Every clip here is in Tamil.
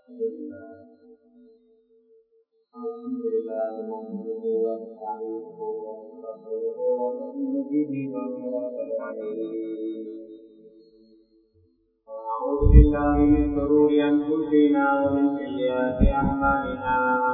الحمد لله نحمده ونستعينه ونستغفره ونؤمن به ونتوكل عليه ونعوذ بالله من شرور انفسنا ومن سيئات اعمالنا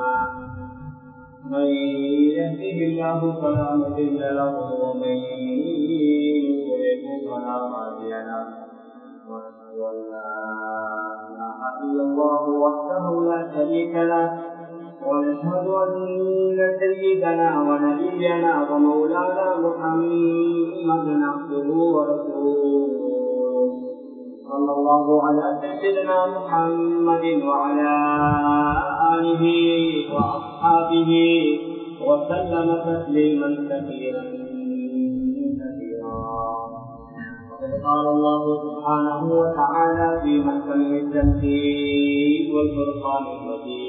من يهده الله فلا مضل له ومن يضلل فلا هادي له واشهد ان لا اله الا الله وحده لا شريك له ونشهد أن سيدنا ونبينا ومولانا محمدا عبده ورسوله صلى الله على سيدنا محمد وعلى آله وأصحابه وسلم تسليما كثيرا كثيرا وقد قال الله سبحانه وتعالى في محكم التنزيل والفرقان المجيد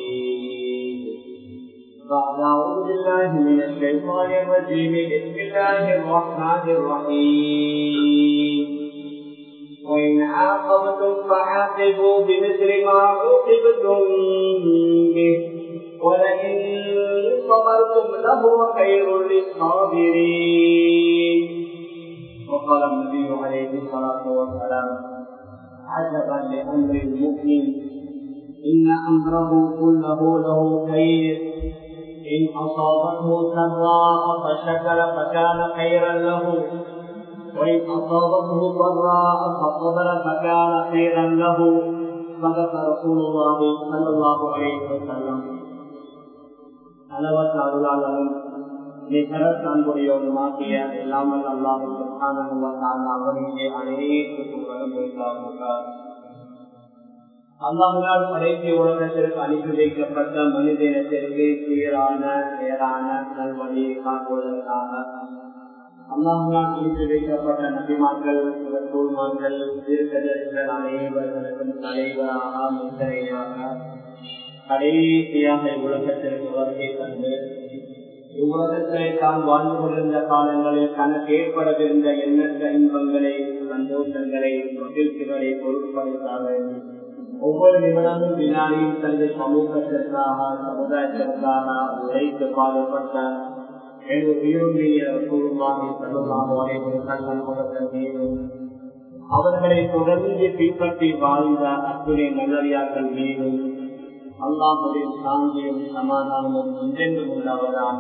بعد أعوذ بالله من الشيطان الرجيم بسم الله الرحمن الرحيم وإن عاقبتم فعاقبوا بمثل ما عوقبتم به ولئن صبرتم لهو خير للصابرين وقال النبي عليه الصلاة والسلام عجبا لأمر المؤمن إن أمره كله له خير إن أصابته سراء فشكر فكان خيرا له وإن أصابته ضراء فصبر فكان خيرا له صدق رسول الله صلى الله عليه وسلم அளவற்ற அருளாளரும் நிகரத் அன்புடையோருமாகிய இல்லாமல் அல்லாமல் அவருடைய அனைத்து புகழும் உண்டாகுகிறார் அல்லாஹால் படைப்பு உலகத்திற்கு அனுப்பி வைக்கப்பட்ட மனிதனத்திற்கு சீரான நேரான நல்வழி காட்டுவதற்காக அல்லாஹால் அனுப்பி வைக்கப்பட்ட நபிமார்கள் தூள்மார்கள் தீர்க்கதர்கள் அனைவர்களுக்கும் தலைவராக முத்தரையாக கடைசியாக உலகத்திற்கு வருகை தந்து இவ்வுலகத்திலே தான் வாழ்ந்து கொண்டிருந்த காலங்களில் தனக்கு ஏற்படவிருந்த எண்ணற்ற இன்பங்களை சந்தோஷங்களை மகிழ்ச்சிகளை பொருட்படுத்தாத ஒவ்வொரு நிமிடமும் வினாடியும் தனது சமூகத்திற்காக சமுதாயத்திற்காக உழைத்து பாடுபட்ட எனது உயிருடைய குழுமாக சமூகமாக மீதும் அவர்களை தொடர்ந்து பின்பற்றி வாழ்ந்த அத்துணை நல்லறியாக்கள் மீதும் அல்லாஹுடைய சாந்தியும் சமாதானமும் என்றென்று உண்டாவதாக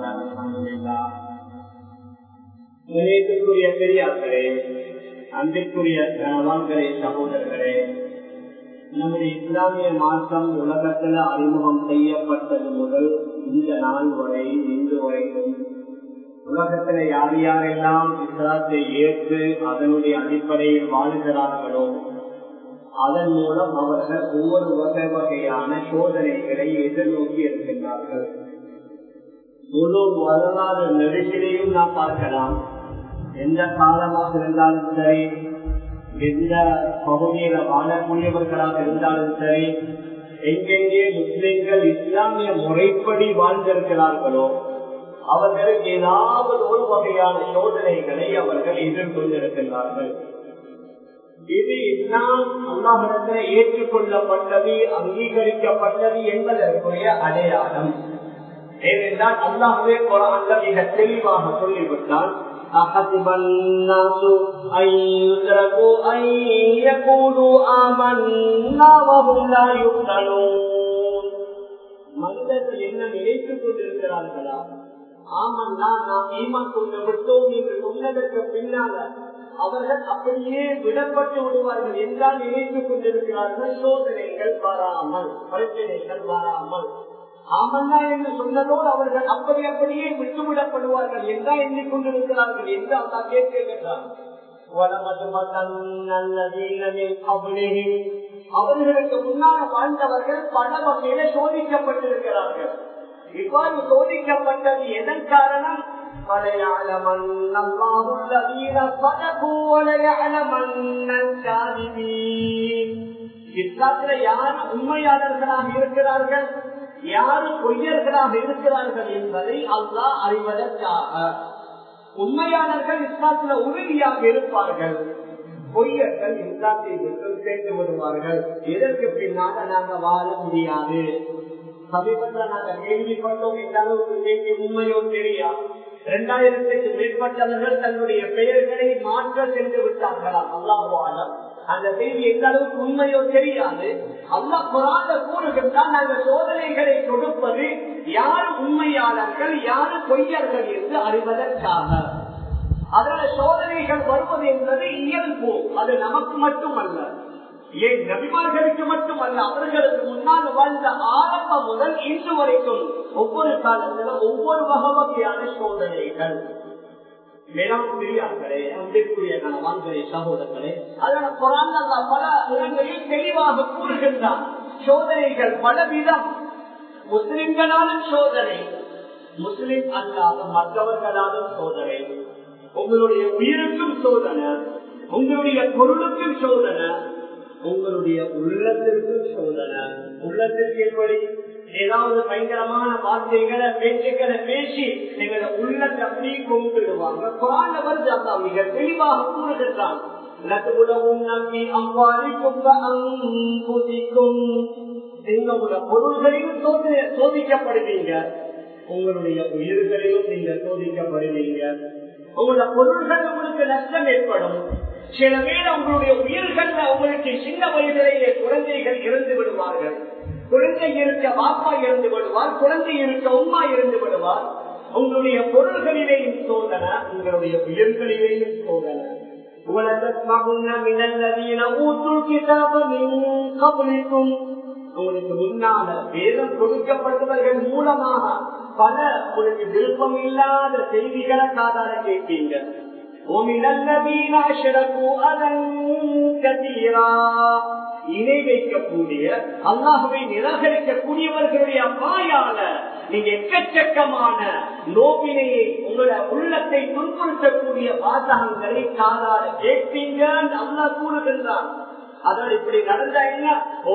நினைத்துக்குரிய பெரியார்களே அன்பிற்குரிய கணவான்களே சகோதரர்களே நம்முடைய இஸ்லாமிய மாற்றம் உலகத்தில் அறிமுகம் செய்யப்பட்டது முதல் இந்த நாள் வரை இன்று வரைக்கும் உலகத்தில் யார் யாரெல்லாம் இஸ்லாத்தை ஏற்று அதனுடைய அடிப்படையில் வாழ்கிறார்களோ அதன் மூலம் அவர்கள் ஒவ்வொரு வகை வகையான சோதனைகளை எதிர்நோக்கி இருக்கின்றார்கள் முழு வரலாறு நெருக்கிலையும் நாம் பார்க்கலாம் எந்த காலமாக இருந்தாலும் சரி எந்த பகுதியில வாழக்கூடியவர்களாக இருந்தாலும் சரி எங்கெங்கே முஸ்லிம்கள் இஸ்லாமிய முறைப்படி வாழ்ந்திருக்கிறார்களோ அவர்களுக்கு ஏதாவது ஒரு வகையான சோதனைகளை அவர்கள் எதிர்கொண்டிருக்கிறார்கள் இது இஸ்லாம் அல்லாஹிடத்தில் ஏற்றுக்கொள்ளப்பட்டது அங்கீகரிக்கப்பட்டது என்பதற்குரிய அடையாளம் ஏனென்றால் அல்லாஹவே குரான்ல மிக தெளிவாக சொல்லிவிட்டால் أحسب الناس أن يتركوا أن يقولوا آمنا وهم لا يفتنون மனிதர்கள் என்ன நினைத்துக் கொண்டிருக்கிறார்களா ஆமன்னா நாம் ஈமான் கொண்டு விட்டோம் என்று சொன்னதற்கு பின்னால அவர்கள் அப்படியே விடப்பட்டு விடுவார்கள் என்றால் நினைத்துக் கொண்டிருக்கிறார்கள் சோதனைகள் வராமல் பிரச்சனைகள் வராமல் ஆமன்னா என்று சொன்னதோடு அவர்கள் அப்படி அப்படியே விட்டுவிடப்படுவார்கள் என்றா எண்ணிக்கொண்டிருக்கிறார்கள் என்று அல்லா கேட்கின்றார் அவர்களுக்கு முன்னால் வாழ்ந்தவர்கள் பல வகையில சோதிக்கப்பட்டிருக்கிறார்கள் இவ்வாறு சோதிக்கப்பட்டது எதன் காரணம் وليعلمن الله الذين صدقوا وليعلمن الكاذبين இஸ்லாத்துல யார் உண்மையாளர்களாக இருக்கிறார்கள் யாரு பொய்யர்களாக இருக்கிறார்கள் என்பதை அல்லாஹ் அறிவதற்காக உண்மையாளர்கள் இஸ்லாத்துல உறுதியாக இருப்பார்கள் பொய்யர்கள் இஸ்லாத்தை விட்டு சேர்ந்து விடுவார்கள் இதற்கு பின்னாக நாங்க வாழ முடியாது சமீபத்தில் நாங்க கேள்விப்பட்டோம் இந்த அளவுக்கு இன்னைக்கு உண்மையோ தெரியா இரண்டாயிரத்துக்கு மேற்பட்டவர்கள் தன்னுடைய பெயர்களை மாற்ற சென்று விட்டார்களாம் அல்லாஹாலம் அந்த செய்தி எந்த அளவுக்கு உண்மையோ தெரியாது அல்லா குரான கூறுகின்றால் நாங்கள் சோதனைகளை கொடுப்பது யார் உண்மையாளர்கள் யார் பொய்யர்கள் என்று அறிவதற்காக அதனால சோதனைகள் வருவது என்பது இயல்பு அது நமக்கு மட்டுமல்ல ஏன் நபிமார்களுக்கு மட்டுமல்ல அவர்களுக்கு முன்னால் வாழ்ந்த ஆரம்பம் முதல் இன்று வரைக்கும் ஒவ்வொரு காலத்திலும் ஒவ்வொரு வகை வகையான சோதனைகள் மேலும் பெரியார்களே அன்பிற்குரிய கணவான்களே சகோதரர்களே அதனால குரான் பல இடங்களில் தெளிவாக கூறுகின்றான் சோதனைகள் பலவிதம் முஸ்லிம்களாலும் சோதனை முஸ்லிம் அல்லாத மற்றவர்களாலும் சோதனை உங்களுடைய உயிருக்கும் சோதனை உங்களுடைய பொருளுக்கும் சோதனை உங்களுடைய உள்ளத்திற்கும் சோதனை உள்ளத்திற்கு எப்படி ஏதாவது பயங்கரமான வார்த்தைகளை பேச்சுக்களை பேசி எங்களை உள்ளத்தை அப்படி கொண்டுடுவாங்க குரான வருது அல்லா மிக தெளிவாக கூறுகின்றான் நம்பி அம்பாரிக்கும் அன்புதிக்கும் உங்களுடைய பொருள்களையும் சோதிக்கப்படுவீங்க உங்களுடைய உயிர்களையும் நீங்க சோதிக்கப்படுவீங்க உங்களோட பொருள்கள் உங்களுக்கு நஷ்டம் ஏற்படும் சில பேர் உங்களுடைய உயிர்கள்ல உங்களுக்கு சின்ன வயதிலேயே குழந்தைகள் இறந்து விடுவார்கள் குழந்தை இருக்க பாப்பா இருந்து விடுவார் குழந்தை இருக்க உமா இருந்து விடுவார் உங்களுடைய பொருள்களிலேயும் சோதனை உங்களுடைய உயிர்களிலேயும் சோதனை وَلَتَسْمَعُنَّ مِنَ الَّذِينَ أُوتُوا الْكِتَابَ مِنْ قَبْلِكُمْ உங்களுக்கு முன்னால வேதம் கொடுக்கப்பட்டவர்கள் மூலமாக பல உங்களுக்கு விருப்பம் இல்லாத செய்திகளை காதால கேட்பீங்க وَمِنَ الَّذِينَ أَشْرَكُوا أَذًى كَثِيرًا இணை வைக்கக்கூடிய அல்லாஹுவை நிராகரிக்கக்கூடியவர்களுடைய வாயால நீங்க எக்கச்சக்கமான நோவினையை உங்களோட உள்ளத்தை துன்புறுத்தக்கூடிய வாசகங்களை காதால கேட்பீங்க அல்லாஹ் கூறுகின்றான் அதோடு இப்படி நடந்தா என்ன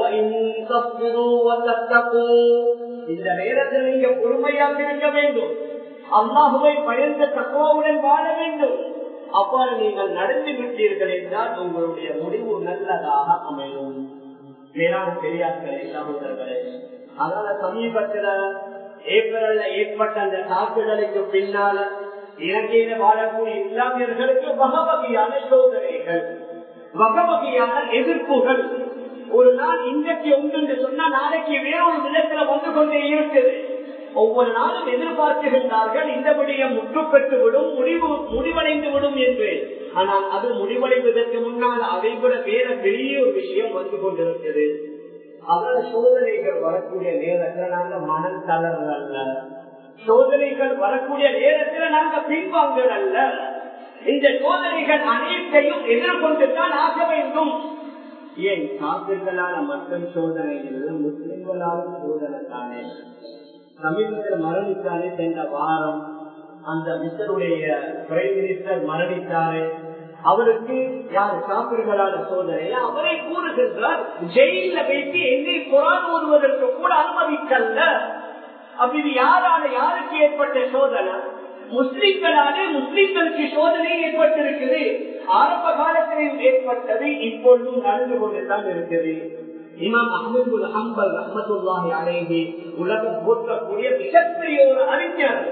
இந்த நேரத்தில் நீங்க பொறுமையாக இருக்க வேண்டும் அல்லாஹுவை பயந்த தக்குவாவுடன் வாழ வேண்டும் அவ்வாறு நீங்கள் நடத்தி விட்டீர்கள் என்றால் உங்களுடைய முடிவு நல்லதாக அமையும் மேலான பெரியார்களே சகோதரர்களே அதனால சமீபத்துல ஏப்ரல்ல ஏற்பட்ட அந்த தாக்குதலுக்கு பின்னால இலங்கையில வாழக்கூடிய இஸ்லாமியர்களுக்கு வகை வகையான சோதனைகள் வகை வகையான எதிர்ப்புகள் ஒரு நாள் இன்றைக்கு உண்டு என்று சொன்னா நாளைக்கு வேறொரு விதத்துல வந்து கொண்டே இருக்குது ஒவ்வொரு நாளும் எதிர்பார்க்கின்றார்கள் இந்த விடயம் முற்று பெற்று விடும் முடிவு முடிவடைந்து விடும் என்று ஆனால் அது முடிவடைவதற்கு முன்னால் அதை விட வேற பெரிய ஒரு விஷயம் வந்து கொண்டிருக்கிறது அதனால சோதனைகள் வரக்கூடிய நேரத்தில் நாங்க மனம் தளர்வு அல்ல சோதனைகள் வரக்கூடிய நேரத்தில் நாங்க பின்வாங்கல் அல்ல இந்த சோதனைகள் அனைத்தையும் எதிர்கொண்டுதான் ஆக வேண்டும் ஏன் காப்பிர்களால மட்டும் சோதனை இல்லை முஸ்லிம்களாலும் சோதனை தானே சமீபத்தில் மரணித்தாரே சென்ற வாரம் அந்த மிஸ்டருடைய பிரைம் மினிஸ்டர் மரணித்தாரே அவருக்கு யார் காப்பிர்களான சோதனை அவரை கூறுகின்றார் ஜெயில வைத்து என்னை குரான் ஓதுவதற்கு கூட அனுமதிக்கல்ல அப்படி யாரால யாருக்கு ஏற்பட்ட சோதனை முஸ்லிம்களாலே முஸ்லிம்களுக்கு சோதனை ஏற்பட்டிருக்குது ஆரம்ப காலத்திலும் ஏற்பட்டது இப்பொழுதும் நடந்து கொண்டுதான் இருக்குது இமாம் அஹமது ஹம்பல் ரஹமத்துல்லாஹி அலைஹி உலகம் போற்றக்கூடிய மிகப்பெரிய ஒரு அறிஞர்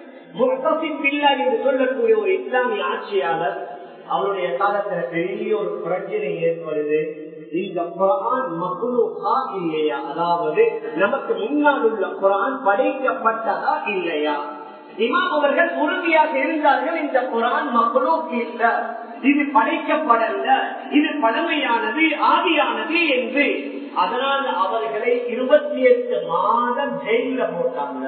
பில்லா என்று சொல்லக்கூடிய ஒரு இஸ்லாமிய ஆட்சியாளர் அவருடைய காலத்துல பெரிய ஒரு பிரச்சனை ஏற்படுது இந்த குரான் மகுலுகா இல்லையா அதாவது நமக்கு முன்னால் உள்ள குரான் படைக்கப்பட்டதா இல்லையா இமாம் அவர்கள் உறுதியாக இருந்தார்கள் இந்த குரான் மகளுக்கு இல்ல இது படைக்கப்படல இது பழமையானது ஆதியானது என்று அதனால் அவர்களை இருபத்தி எட்டு மாதம் ஜெயில போட்டாங்க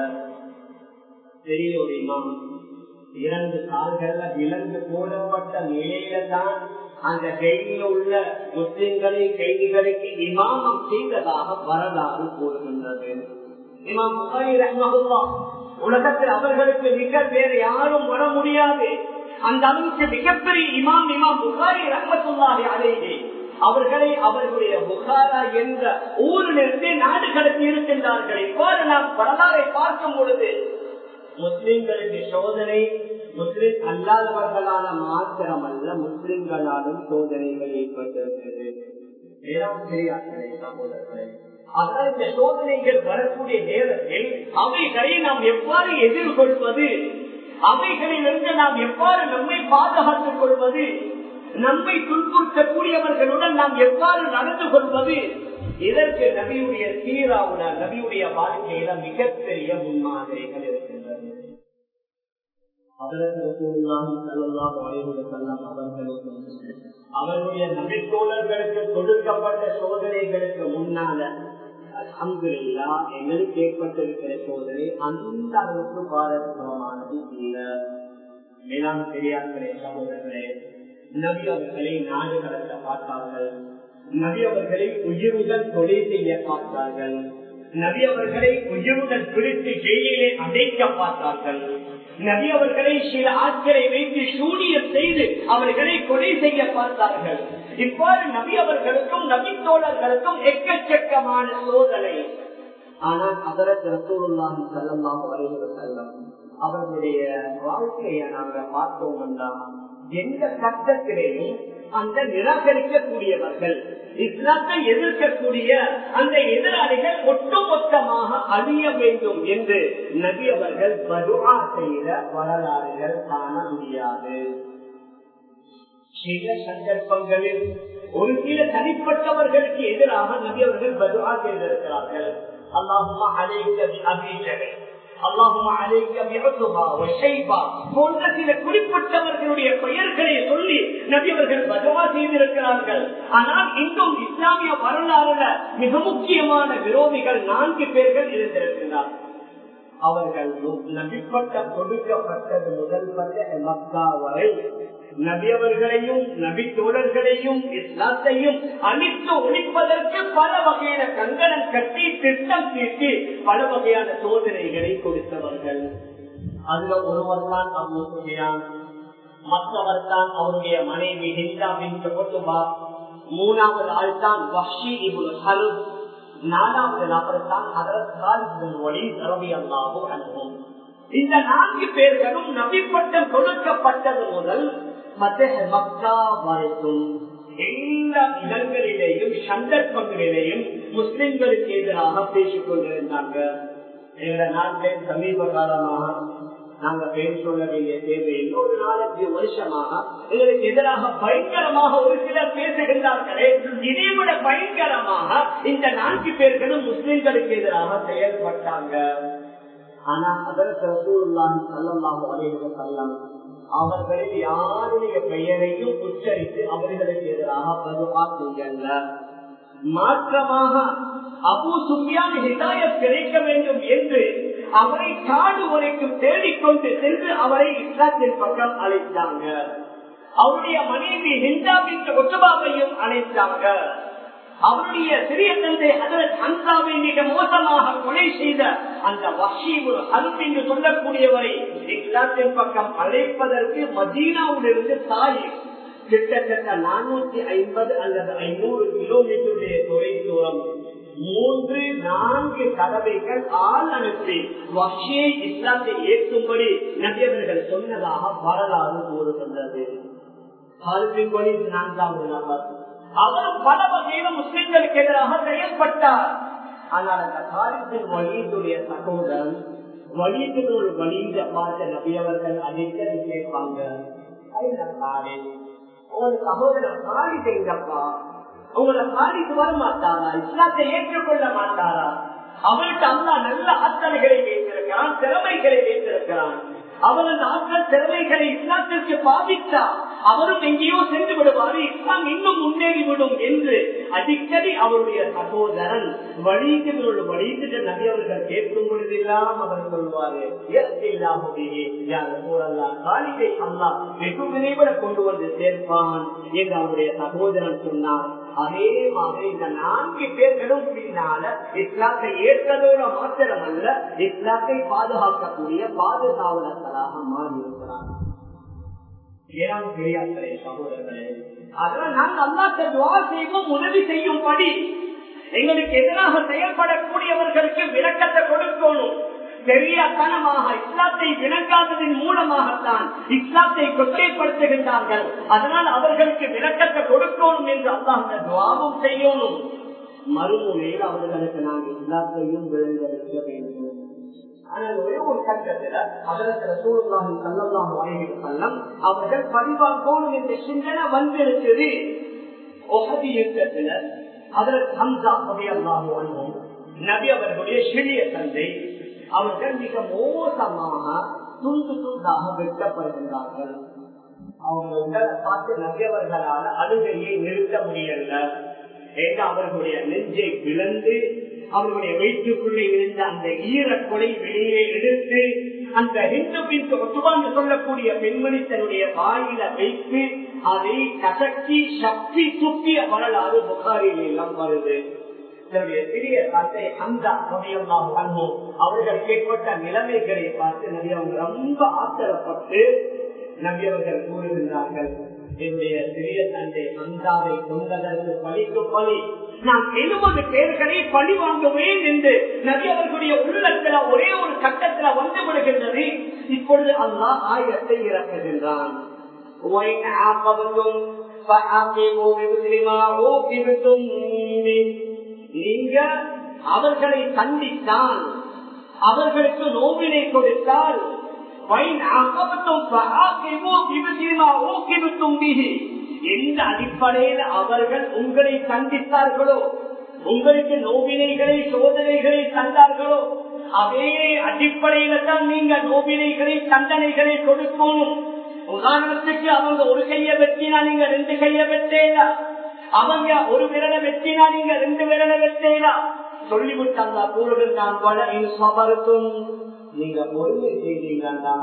பெரிய ஒரு இமாம் இரண்டு கால்கள்ல விலங்கு போடப்பட்ட நிலையில தான் அந்த ஜெயில உள்ள முஸ்லிம்களை கைதிகளுக்கு இமாமம் செய்ததாக வரலாறு கூறுகின்றது இமாம் புகாரி ரஹ்மகுல்லா உலகத்தில் அவர்களுக்கு மிக வேறு யாரும் வர முடியாது அந்த அளவுக்கு மிகப்பெரிய இமாம் இமாம் புகாரி ரஹமத்துல்லாஹி அலைஹி அவர்களை அவர்களுடைய புகாரா என்ற ஊரிலிருந்து நாடு கடத்தி இருக்கின்றார்கள் இவ்வாறு நாம் வரலாறை பார்க்கும் பொழுது முஸ்லிம்களுக்கு சோதனை முஸ்லிம் அல்லாதவர்களான மாத்திரம் அல்ல முஸ்லிம்களாலும் சோதனைகள் ஏற்பட்டிருக்கிறது சகோதரர்களே அதனால் இந்த சோதனைகள் வரக்கூடிய நேரத்தில் அவைகளை நாம் எவ்வாறு எதிர்கொள்வது அவைகளிலிருந்து நாம் எவ்வாறு நம்மை பாதுகாத்துக் கொள்வது நம்மை துன்புறுத்தக்கூடியவர்களுடன் நாம் எவ்வாறு நடந்து கொள்வது இதற்கு நபியுடைய சீராவுடன் நபியுடைய வாழ்க்கையில மிகப்பெரிய முன்மாதிரிகள் இருக்கின்றது அவர்களுடைய நபித்தோழர்களுக்கு கொடுக்கப்பட்ட சோதனைகளுக்கு முன்னால அல்ஹம்துலில்லா எங்களுக்கு ஏற்பட்டிருக்கிற சோதனை அந்த அளவுக்கு பாரதமானது இல்லை மேலாம் பெரியார்களே சகோதரர்களே நபி அவர்களை நாடு கடத்த பார்த்தார்கள் நபி அவர்களை உயிருடன் கொலை செய்ய பார்த்தார்கள் நபி அவர்களை உயிருடன் பிடித்து ஜெயிலே அடைக்க பார்த்தார்கள் நபி அவர்களை சில ஆட்களை வைத்து சூனியம் செய்து அவர்களை கொலை செய்ய பார்த்தார்கள் இவ்வாறு நபி அவர்களுக்கும் நபி தோழர்களுக்கும் எக்கச்சக்கமான சோதனை ஆனால் அதற்கு ரசூலுல்லாஹி ஸல்லல்லாஹு அலைஹி வஸல்லம் அவர்களுடைய வாழ்க்கையை நாங்க பார்த்தோம் என்றால் எந்த கட்டத்திலேயும் அந்த நிராகரிக்கக்கூடியவர்கள் இஸ்லாத்தை எதிர்க்கக்கூடிய அந்த எதிராளிகள் ஒட்டுமொத்தமாக அழிய வேண்டும் என்று நபி அவர்கள் பதுவா செய்த வரலாறுகள் காண முடியாது சில சந்தர்ப்பங்களில் ஒரு சில தனிப்பட்டவர்களுக்கு எதிராக நபி அவர்கள் பதுவா செய்திருக்கிறார்கள் அல்லாஹுமா அலைக்கவி அபீஜனை போன்ற சில குறிப்பிட்டவர்களுடைய பெயர்களை சொல்லி நபி அவர்கள் பதவா செய்திருக்கிறார்கள் ஆனால் இன்றும் இஸ்லாமிய வரலாறுல மிக முக்கியமான விரோதிகள் நான்கு பேர்கள் இருந்திருக்கிறார்கள் அவர்கள் நபிப்பட்டம் கொடுக்கப்பட்டது முதல் பட்ட மக்கா வரை நபியவர்களையும் நபி தோழர்களையும் இஸ்லாத்தையும் அழித்து ஒழிப்பதற்கு பல வகையான கங்கணம் கட்டி திட்டம் தீட்டி பல வகையான சோதனைகளை கொடுத்தவர்கள் அதுல ஒருவர் தான் அபூசுகையான் மற்றவர் தான் அவருடைய மனைவி ஹிந்தா பின் கொத்துபா மூணாவது ஆள் தான் வஷி இபுல் ஹலுத் நாலாவது நபர் தான் இந்த நான்கு பேர்களும் நபிப்பட்டம் கொடுக்கப்பட்டது முதல் மக்கா வரைக்கும் எல்லா இடங்களிலேயும் சந்தர்ப்பங்களிலேயும் முஸ்லிம்களுக்கு எதிராக பேசிக் கொண்டிருந்தாங்க எங்க நாட்டில் சமீப காலமாக நாங்க பேர் சொல்ல வேண்டிய தேவையில் ஒரு நாலஞ்சு வருஷமாக எங்களுக்கு எதிராக பயங்கரமாக ஒரு சிலர் பேசுகின்றார்களே இதை விட பயங்கரமாக இந்த நான்கு பேர்களும் முஸ்லிம்களுக்கு எதிராக செயல்பட்டாங்க ஆனா அதற்கு ரசூலுல்லாஹி ஸல்லல்லாஹு அலைஹி வஸல்லம் அவர்களில் யாருடைய பெயரையும் உச்சரித்து அவர்களுக்கு எதிராக பதுவா செய்யல மாற்றமாக அபு சுஃபியான் ஹிதாயத் கிடைக்க வேண்டும் என்று அவரை காடு வரைக்கும் தேடிக்கொண்டு சென்று அவரை இஸ்லாத்தின் பக்கம் அழைத்தாங்க அவருடைய மனைவி ஹிந்தாவின் ஒத்துபாவையும் அழைத்தாங்க அவருடைய சிறிய தந்தை அதற்கு அன்சாவை மிக மோசமாக கொலை செய்த அந்த வஷீபு அருப் என்று சொல்லக்கூடியவரை இஸ்லாத்தின் பக்கம் அழைப்பதற்கு மதீனாவிலிருந்து தாய் கிட்டத்தட்ட நானூத்தி ஐம்பது அல்லது ஐநூறு கிலோமீட்டருடைய தொலை தூரம் மூன்று நான்கு தடவைகள் ஆள் அனுப்பி வஷியை இஸ்லாத்தை ஏற்கும்படி நபியவர்கள் சொன்னதாக வரலாறு கூறுகின்றது நான்காவது நபர் அவர் பல வகையில முஸ்லிம்களுக்கு எதிராக செயல்பட்டார் ஆனால் அந்த காலத்தில் வலியுடைய சகோதரன் வலியுடைய வலிந்த பார்த்த நபியவர்கள் அடிக்கடி கேட்பாங்க உங்க சகோதரர் காலி செய்தப்பா உங்களை காலிக்கு வர மாட்டாரா இஸ்லாத்தை ஏற்றுக்கொள்ள மாட்டாரா அவருக்கு அல்லா நல்ல ஆற்றல்களை வைத்திருக்கிறான் திறமைகளை வைத்திருக்கிறான் அவர் அந்த ஆற்றல் திறமைகளை இஸ்லாத்திற்கு பாதித்தா அவரும் எங்கேயோ சென்று விடுவாரு இஸ்லாம் இன்னும் முன்னேறிவிடும் என்று அடிக்கடி அவருடைய சகோதரன் வழிக்கு வழித்து நபி அவர்கள் கேட்கும் பொழுதெல்லாம் அவர் சொல்வாரு காலிகை அல்லா வெகு விரைவிட கொண்டு வந்து சேர்ப்பான் என்று அவருடைய சகோதரன் சொன்னார் அதே மாதிரி இந்த நான்கு பேர்களும் பின்னால இஸ்லாத்தை ஏற்றதோட மாத்திரம் அல்ல இஸ்லாத்தை பாதுகாக்கக்கூடிய பாதுகாவலர்களாக மாறி இருக்கிறார் ஏழாம் பெரியார்களே சகோதரர்களே அதனால் நாங்கள் அல்லாத்த துவா செய்வோம் உதவி செய்யும்படி எங்களுக்கு எதிராக செயல்படக்கூடியவர்களுக்கு விளக்கத்தை கொடுக்கணும் பெரியத்தனமாக இஸ்லாத்தை விளங்காததன் மூலமாகத்தான் இஸ்லாத்தை கொச்சைப்படுத்துகின்றார்கள் அதனால் அவர்களுக்கு விளக்கத்தை கொடுக்கணும் என்று அல்லாஹ் துவாவும் செய்யணும் மறுமுறையில் அவர்களுக்கு நாங்கள் இஸ்லாத்தையும் விளங்க வைக்க வேண்டும் ஆனால் ஒரே ஒரு கட்டத்தில் அதற்கு சூழ்நாளின் கல்லல்லாம் வரைகிற கல்லம் அவர்கள் பரிவாக்கோணும் என்ற சிந்தனை வந்திருக்குது ஒகதி யுத்தத்தில் அதற்கு ஹம்சா பகையல்லாக வாழ்வோம் நபி அவர்களுடைய சிறிய தந்தை அவர்கள் மிக மோசமாக துண்டு துண்டாக வெட்டப்படுகின்றார்கள் அவங்க உடலை பார்த்து நபியவர்களால் அழுகையை நிறுத்த முடியல ஏன்னா அவர்களுடைய நெஞ்சை பிளந்து அவர்களுடைய வயிற்றுக்குள்ளே இருந்த அந்த ஈரக்கொலை வெளியே எடுத்து அந்த ஹிந்து பின் ஒட்டுவான்னு சொல்லக்கூடிய பெண்மணி தன்னுடைய வாயில வைத்து அதை கசக்கி சக்தி துப்பிய வரலாறு புகாரில் எல்லாம் வருது தன்னுடைய சிறிய தந்தை அந்த நபியெல்லாம் பண்ணும் அவர்கள் ஏற்பட்ட நிலைமைகளை பார்த்து நபி அவங்க ரொம்ப ஆத்திரப்பட்டு நபி அவர்கள் கூறுகின்றார்கள் என்னுடைய சிறிய தந்தை அந்தாவை கொண்டதற்கு பழிக்கு பழி நான் எழுபது பேர்களை பழி வாங்குவேன் என்று நபி அவர்களுடைய உள்ளத்துல ஒரே ஒரு கட்டத்துல வந்து விடுகின்றது இப்பொழுது அல்லாஹ் ஆயிரத்தை இறக்குகின்றான் நீங்க அவர்களை கண்டித்தால் அவர்களுக்கு நோவினை கொடுத்தால் எந்த அடிப்படையில் அவர்கள் உங்களை கண்டித்தார்களோ உங்களுக்கு நோவினைகளை சோதனைகளை தந்தார்களோ அதே அடிப்படையில தான் நீங்க நோவினைகளை தண்டனைகளை கொடுக்கணும் உதாரணத்துக்கு அவங்க ஒரு கைய வெட்டினா நீங்க ரெண்டு கைய வெட்டேனா அவங்க ஒரு விரலை வெட்டினா நீங்க ரெண்டு விரலை வெட்டேனா சொல்லிவிட்டாங்க கூறுகின்றான் வள சபருக்கும் நீங்க பொறுமை செய்தீங்கன்னா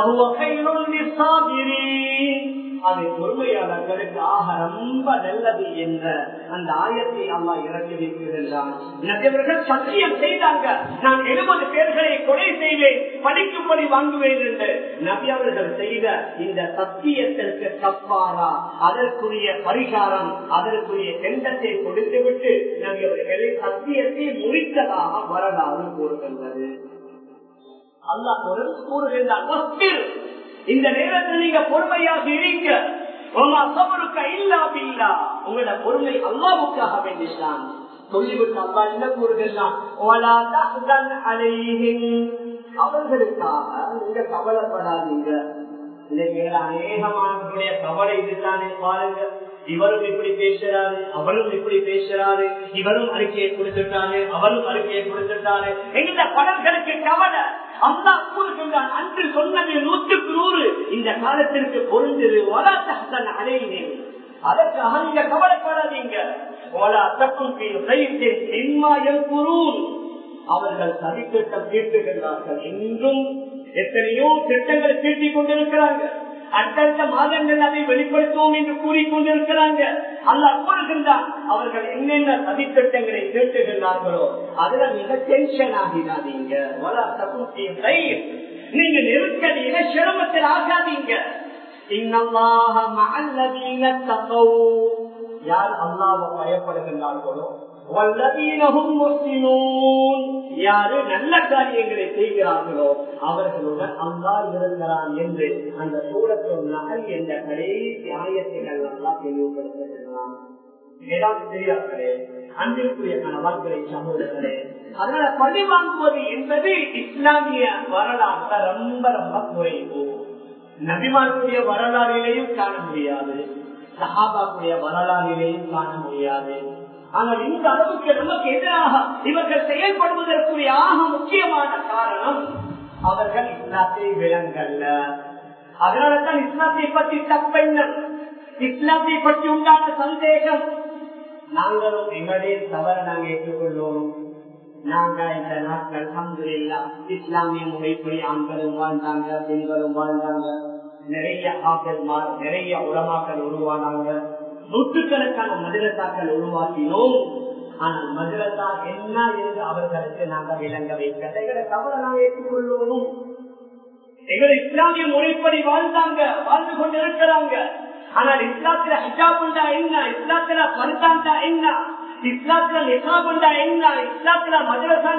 அது பொறுமையாளர்களுக்கு ஆக ரொம்ப நல்லது என்ற அந்த ஆயத்தை அல்லா இறங்கி வைக்கின்றான் நபியவர்கள் சத்தியம் செய்தாங்க நான் எழுபது பேர்களை கொலை செய்வேன் படிக்கும்படி வாங்குவேன் என்று நபி அவர்கள் செய்த இந்த சத்தியத்திற்கு தப்பாரா அதற்குரிய பரிகாரம் அதற்குரிய எண்ணத்தை கொடுத்துவிட்டு நபி அவர்களை சத்தியத்தை முறித்ததாக வரலாறு கூறுகின்றது அல்லா கூறுகின்றான் இந்த நேரத்தில் நீங்க பொறுமையாக இருக்க உங்களோட பொறுமை அல்லாவுக்காக வேண்டியதான் சொல்லிவிட்டு அல்லா என்ன கூறுகின்றான் அவர்களுக்காக நீங்க கவலைப்படாதீங்க அநேகமானவர்களுடைய கவலை இதுதானே பாருங்க இவரும் இப்படி பேசுறாரு அவரும் இப்படி பேசுறாரு இவரும் அறிக்கையை கொடுத்துட்டாரு அவரும் அறிக்கையை கொடுத்துட்டாரு எங்க படங்களுக்கு கவலை அல்லா கூறுகின்றான் அன்று சொன்னது நூற்றுக்கு நூறு இந்த காலத்திற்கு பொருந்தது வளாத்தன் அலையினேன் அதற்காக நீங்க கவலைப்படாதீங்க அவர்கள் சதித்திட்டம் தீர்த்துகின்றார்கள் இன்றும் எத்தனையோ திட்டங்கள் தீர்த்திக் கொண்டிருக்கிறாங்க அடுத்தடுத்த மாதங்கள் அதை வெளிப்படுத்துவோம் என்று கூறிக்கொண்டிருக்கிறாங்க அல்ல கூறுகின்றான் அவர்கள் என்னென்ன சதித்திட்டங்களை தீர்த்துகின்றார்களோ அதுல மிக டென்ஷன் ஆகிடாதீங்க நீங்க நெருக்கடியில சிரமத்தில் ஆகாதீங்க யார் அல்லாவ பயப்படுகின்றார்களோ யாரு நல்ல காரியங்களை செய்கிறார்களோ அவர்களுடன் அல்லா இருக்கிறான் என்று அந்த சூழத்தில் நகல் என்ற கடைசி ஆயத்தைகள் அல்லா தெளிவுபடுத்துகிறான் தெரியார்களே அன்பிற்குரிய கணவன்களை சகோதரர்களே அதனால பழி வாங்குவது என்பது இஸ்லாமிய வரலாறு ரொம்ப ரொம்ப குறைவு நபிமாருடைய வரலாறிலேயும் காண முடியாது சஹாபாக்குடைய வரலாறிலேயும் காண முடியாது ஆனால் இந்த அளவுக்கு நமக்கு எதிராக இவர்கள் செயல்படுவதற்குரிய ஆக முக்கியமான காரணம் அவர்கள் இஸ்லாத்தை விலங்கல்ல அதனாலதான் இஸ்லாத்தை பற்றி தப்பெண்ணம் இஸ்லாத்தை பற்றி உண்டான சந்தேகம் நாங்களும் எங்களுடைய தவற நாங்கள் ஏற்றுக்கொள்வோம் நாங்க இந்த நாட்கள் அஹமதுல்லா இஸ்லாமிய முறைப்படி ஆண்களும் வாழ்ந்தாங்க பெண்களும் வாழ்ந்தாங்க நிறைய ஆக்கல்மார் நிறைய உலமாக்கள் உருவானாங்க நூற்றுக்கணக்கான மதுரத்தாக்கள் உருவாக்கினோம் ஆனால் மதுரத்தா என்ன என்று அவர்களுக்கு நாங்க விளங்க வைக்க எங்களை தவற நாங்கள் ஏற்றுக்கொள்வோம் எங்களை இஸ்லாமிய முறைப்படி வாழ்ந்தாங்க வாழ்ந்து கொண்டு இருக்கிறாங்க ஆனால் இஸ்லாத்துல ஹிஜாபுண்டா என்ன இஸ்லாத்துல பருத்தாண்டா என்ன இஸ்லாத்துல நிசாபுண்டா என்ன இஸ்லாத்துல மதுரசாண்டா என்ன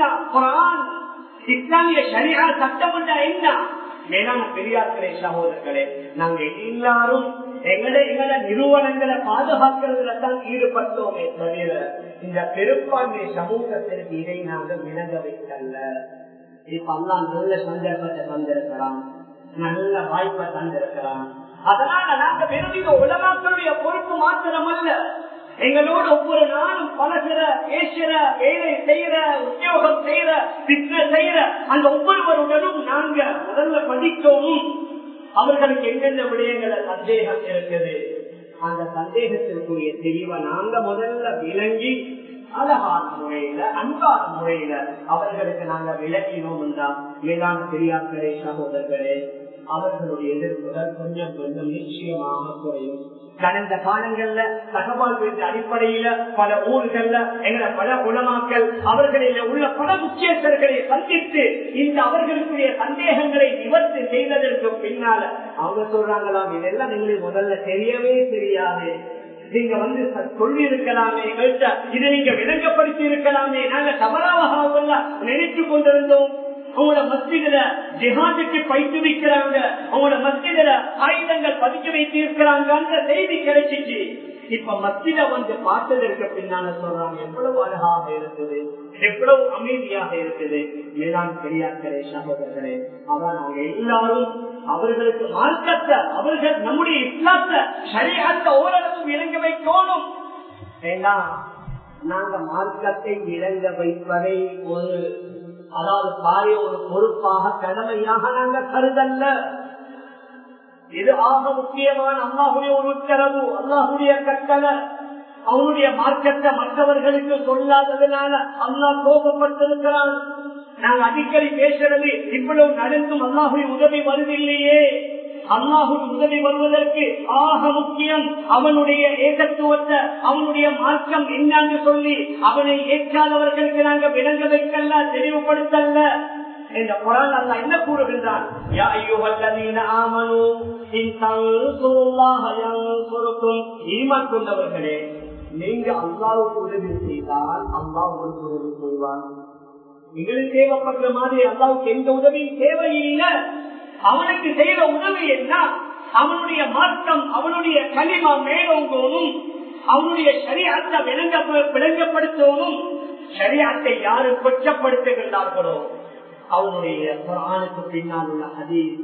குரான் இஸ்லாமிய சரியா சட்டம் என்ன மேலான பெரியார்களே சகோதரர்களே நாங்க எல்லாரும் எங்களை எங்களை நிறுவனங்களை பாதுகாக்கிறதுல தான் ஈடுபட்டோமே தவிர இந்த பெரும்பான்மை சமூகத்திற்கு இதை நாங்கள் விளங்க வைக்கல இப்ப அல்லா நல்ல சந்தர்ப்பத்தை தந்திருக்கலாம் நல்ல வாய்ப்பை தந்திருக்கலாம் அதனால நாங்க வெறும் உலமாக்களுடைய பொறுப்பு மாத்திரம் அல்ல எங்களோடு ஒவ்வொரு நாளும் பழகிற பேசுற வேலை செய்யற உத்தியோகம் செய்யற பிசினஸ் செய்யற அந்த ஒவ்வொருவருடனும் நாங்க முதல்ல படிக்கவும் அவர்களுக்கு என்னென்ன விடயங்கள சந்தேகம் இருக்குது அந்த சந்தேகத்திற்குரிய தெளிவை நாங்க முதல்ல விளங்கி அழகான முறையில அன்பான முறையில அவர்களுக்கு நாங்க விளக்கினோம் என்றா மேலான பெரியார்களே சகோதரர்களே அவர்களுடைய எதிர்ப்புகள் கொஞ்சம் கொஞ்சம் நிச்சயமாக குறையும் கடந்த காலங்கள்ல தகவல் என்ற அடிப்படையில பல ஊர்கள்ல எங்களை பல குணமாக்கல் அவர்களில் உள்ள பல முக்கியஸ்தர்களை சந்தித்து இந்த அவர்களுக்குரிய சந்தேகங்களை நிவர்த்தி செய்ததற்கு பின்னால அவங்க சொல்றாங்களாம் இதெல்லாம் எங்களுக்கு முதல்ல தெரியவே தெரியாது நீங்க வந்து சொல்லி இருக்கலாமே எங்கள்கிட்ட இதை நீங்க விளங்கப்படுத்தி இருக்கலாமே நாங்க தவறாக நினைத்து கொண்டிருந்தோம் உங்களோட மஸ்ஜிதுல ஜிஹாதுக்கு பயிற்றுவிக்கிறாங்க உங்களோட மஸ்ஜிதுல ஆயுதங்கள் பதிக்க வைத்து இருக்கிறாங்க செய்தி கிடைச்சிச்சு இப்ப மஸ்ஜித வந்து பார்த்ததற்கு பின்னால சொல்றாங்க எவ்வளவு அழகாக இருக்குது எவ்வளவு அமைதியாக இருக்குது மேலாண் பெரியார்களே சகோதரர்களே அதான் நாங்க எல்லாரும் அவர்களுக்கு மார்க்கத்தை அவர்கள் நம்முடைய இஸ்லாத்தை சரியாத்த ஓரளவு விளங்க வைக்கணும் ஏன்னா நாங்க மார்க்கத்தை விளங்க வைப்பதை ஒரு அதாவது பாரிய ஒரு பொறுப்பாக கடமையாக நாங்க கருதல்ல இது ஆக முக்கியமான அல்லாஹுடைய ஒரு உத்தரவு அல்லாஹுடைய கட்டளை அவனுடைய மார்க்கத்தை மற்றவர்களுக்கு சொல்லாததுனால அல்லாஹ் கோபப்பட்டிருக்கிறான் நாங்க அடிக்கடி பேசுறது இவ்வளவு நடந்தும் அல்லாஹுடைய உதவி வருதில்லையே அல்லாஹுடைய உதவி வருவதற்கு ஆக முக்கியம் அவனுடைய ஏகத்துவத்தை அவனுடைய மார்க்கம் என்னன்னு சொல்லி அவனை ஏற்காதவர்களுக்கு நாங்க விளங்க வைக்கல தெளிவுபடுத்தல்ல இந்த குரான் அல்ல என்ன கூறுகின்றான் ஈமான் கொண்டவர்களே நீங்க அல்லாவுக்கு உதவி செய்தால் அல்லாஹ் உங்களுக்கு உதவி செய்வான் எங்களுக்கு தேவைப்படுற மாதிரி அல்லாவுக்கு எந்த உதவியும் தேவையில்லை அவனுக்கு செய்த உதவி என்ன அவனுடைய மார்க்கம் அவனுடைய களிமா மேலோங்கோனும் அவனுடைய சரியத்தை விளங்க விளங்கப்படுத்தவும் சரியாத்தை யாரு கொச்சப்படுத்துகின்றார்களோ அவனுடைய குரானுக்கு பின்னால் உள்ள ஹதீஸ்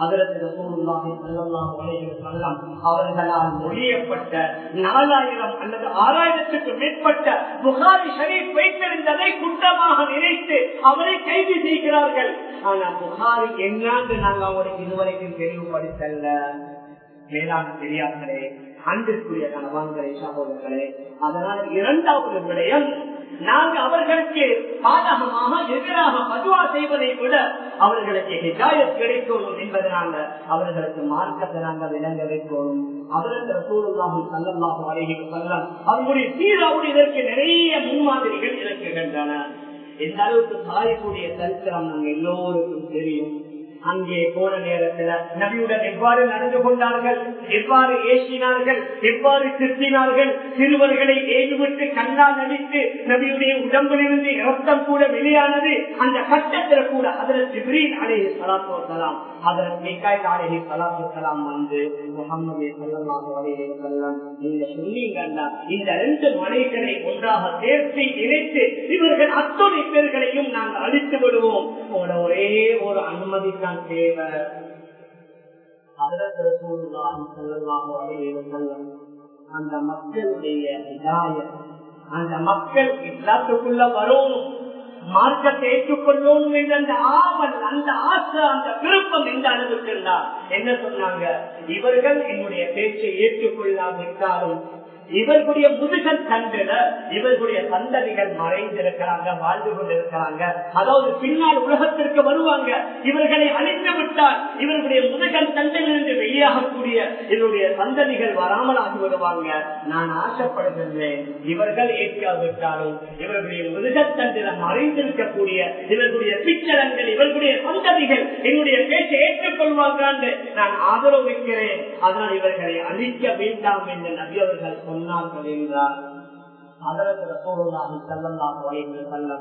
அவர்களால் மொழியப்பட்ட நாலாயிரம் அல்லது ஆறாயிரத்துக்கு மேற்பட்ட புகாரி ஷரீப் வைத்திருந்ததை குற்றமாக நினைத்து அவரை கைது செய்கிறார்கள் ஆனா புகாரி என்னன்னு நாங்க அவருக்கு இதுவரைக்கும் தெளிவுபடுத்தல மேலான தெரியாதே அன்பிற்குரிய கணவான்களே சகோதரர்களே அதனால் இரண்டாவது விடயம் நாங்க அவர்களுக்கு பாதகமாக எதிராக மதுவா செய்வதை விட அவர்களுக்கு ஹிதாயத் கிடைக்கணும் என்பதனால அவர்களுக்கு மார்க்கத்தை நாங்கள் விளங்க வைக்கணும் அவர்கள் சூழலாக சல்லல்லாக அழகி சொல்லலாம் அவர்களுடைய சீராவுடைய இதற்கு நிறைய முன்மாதிரிகள் இருக்குகின்றன எந்த அளவுக்கு சாயக்கூடிய சரித்திரம் நாங்கள் எல்லோருக்கும் தெரியும் அங்கே போன நேரத்தில் நபியுடன் எவ்வாறு நடந்து கொண்டார்கள் எவ்வாறு ஏசினார்கள் எவ்வாறு திட்டினார்கள் சிறுவர்களை ஏவிவிட்டு கண்ணால் நடித்து நபியுடைய உடம்பிலிருந்து ரத்தம் கூட வெளியானது அந்த கட்டத்தில் கூட அதில் ஜிப்ரீன் அலேஹி சலாத்து வசலாம் அதில் மிகாய் அலேஹி சலாத்து வசலாம் வந்து முகமது சல்லாஹு அலேஹி வசல்லம் நீங்க சொன்னீங்கன்னா இந்த ரெண்டு மலைகளை ஒன்றாக சேர்த்து இணைத்து இவர்கள் அத்தனை பேர்களையும் நாங்கள் அழித்து விடுவோம் ஒரே ஒரு அனுமதி தான் தேவை அந்த மக்களுடைய இதாயம் அந்த மக்கள் இஸ்லாத்துக்குள்ள வரணும் மார்க்கத்தை ஏற்றுக்கொள்ளணும் என்ற அந்த ஆவல் அந்த ஆசை அந்த விருப்பம் எந்த அளவுக்கு இருந்தால் என்ன சொன்னாங்க இவர்கள் என்னுடைய பேச்சை ஏற்றுக்கொள்ளாவிட்டாலும் இவர்களுடைய முதுகல் கண்டுல இவர்களுடைய சந்ததிகள் மறைந்திருக்கிறாங்க வாழ்ந்து கொண்டிருக்கிறாங்க அதாவது பின்னால் உலகத்திற்கு வருவாங்க இவர்களை அழித்து விட்டால் இவர்களுடைய முதுகல் தண்டிலிருந்து வெளியாகக்கூடிய இவருடைய சந்ததிகள் வராமல் ஆகி வருவாங்க நான் ஆசைப்படுகின்றேன் இவர்கள் ஏற்காவிட்டாலும் இவர்களுடைய முதுகல் தண்டில மறைந்திருக்கக்கூடிய இவர்களுடைய பிச்சரங்கள் இவர்களுடைய சந்ததிகள் என்னுடைய பேச்சை ஏற்றுக்கொள்வாங்க நான் ஆதரவு வைக்கிறேன் அதனால் இவர்களை அழிக்க வேண்டாம் என்று நபி அவர்கள் சொன்னார்கள் என்றார் அதற்கு ரசோல்லாஹி சல்லல்லாஹு அலைஹி வஸல்லம்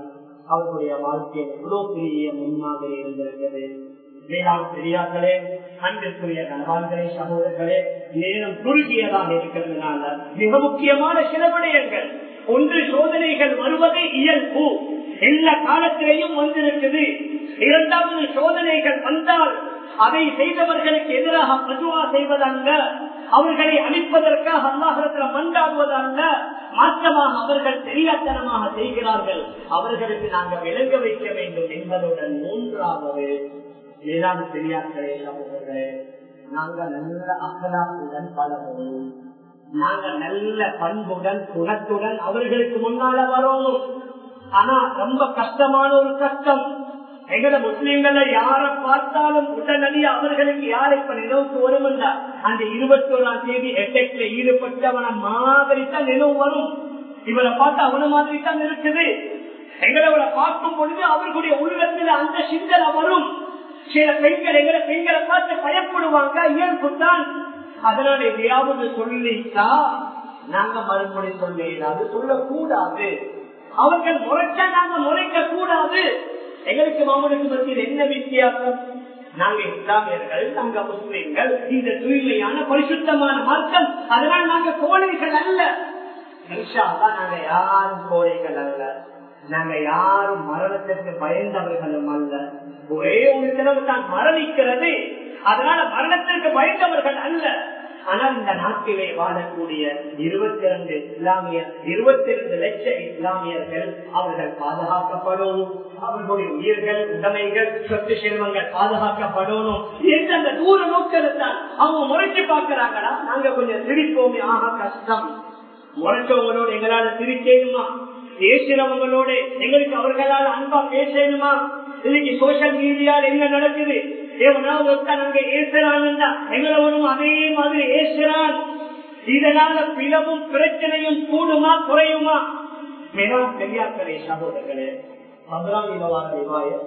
அவர்களுடைய வாழ்க்கையில் எவ்வளவு பெரிய முன்மாதிரி இருந்திருக்கிறது வேளாண் பெரியார்களே அன்பிற்குரிய கணவான்களே சகோதரர்களே நேரம் குறுகியதாக இருக்கிறதுனால மிக முக்கியமான சில விடயங்கள் ஒன்று சோதனைகள் வருவது இயல்பு எல்லா காலத்திலேயும் வந்திருக்குது இரண்டாவது சோதனைகள் வந்தால் அதை செய்தவர்களுக்கு எதிராக பதுவா செய்வதல்ல அவர்களை அழிப்பதற்காக அல்லாஹத்தில் மண்டாடுவதல்ல மாற்றமாக அவர்கள் தெரியாத்தனமாக செய்கிறார்கள் அவர்களுக்கு நாங்கள் விளங்க வைக்க வேண்டும் என்பதுடன் மூன்றாவது வேளாண் பெரியார்களே சகோதரர்களே நாங்கள் நல்ல அகலாக்குடன் பழகணும் நாங்கள் நல்ல பண்புடன் குணத்துடன் அவர்களுக்கு முன்னால வரணும் ஆனா ரொம்ப கஷ்டமான ஒரு கஷ்டம் எங்கட முஸ்லீம்கள யார பார்த்தாலும் உடனடியா அவர்களுக்கு யார் இப்ப நினைவுக்கு வரும் அந்த இருபத்தி ஓராம் தேதி எட்டெக்ட்ல ஈடுபட்டவன மாதிரி தான் நினைவு வரும் இவரை பார்த்து அவன மாதிரி தான் இருக்குது எங்களை பார்க்கும் பொழுது அவர்களுடைய உள்ளத்துல அந்த சிந்தனை வரும் சில பெண்கள் எங்களை பெண்களை பார்த்து பயப்படுவாங்க இயல்பு தான் அதனால எதையாவது சொல்லிட்டா நாங்க மறுமொழி சொல்ல அது சொல்லக்கூடாது அவர்கள் முறைச்சா நாங்க முறைக்க கூடாது எங்களுக்கு மாமனுக்கு மத்தியில் என்ன வித்தியாசம் நாங்க இஸ்லாமியர்கள் நாங்க முஸ்லிம்கள் இந்த தூய்மையான பரிசுத்தமான மார்க்கம் அதனால் நாங்க கோழைகள் அல்ல நாங்க யாரும் கோழைகள் அல்ல நாங்க யாரும் மரணத்திற்கு பயந்தவர்களும் அல்ல ஒரே ஒரு தினம் தான் மரணிக்கிறது அதனால மரணத்திற்கு பயந்தவர்கள் அல்ல ஆனால் இந்த நாட்டிலே வாழக்கூடிய இருபத்தி இரண்டு இஸ்லாமியர் இருபத்தி இரண்டு லட்சம் இஸ்லாமியர்கள் அவர்கள் பாதுகாக்கப்படும் அவர்களுடைய உயிர்கள் உடைமைகள் சொத்து செல்வங்கள் பாதுகாக்கப்படணும் என்ற அந்த தூர நோக்கத்தான் அவங்க முறைச்சு பார்க்கிறாங்களா நாங்க கொஞ்சம் சிரிப்போமே ஆக கஷ்டம் முறைச்சவங்களோட எங்களால சிரிக்கணுமா பேசுறவங்களோட எங்களுக்கு அவர்களால் அன்பா பேசணுமா இன்னைக்கு சோசியல் மீடியால என்ன நடக்குது எவனாவது அங்க ஏசுறான் எங்களவனும் அதே மாதிரி ஏசுறான் இதனால பிளவும் பிரச்சனையும் கூடுமா குறையுமா மிகவும் பெரியார்களே சகோதரர்களே பதினாம் இலவாக ரிவாயம்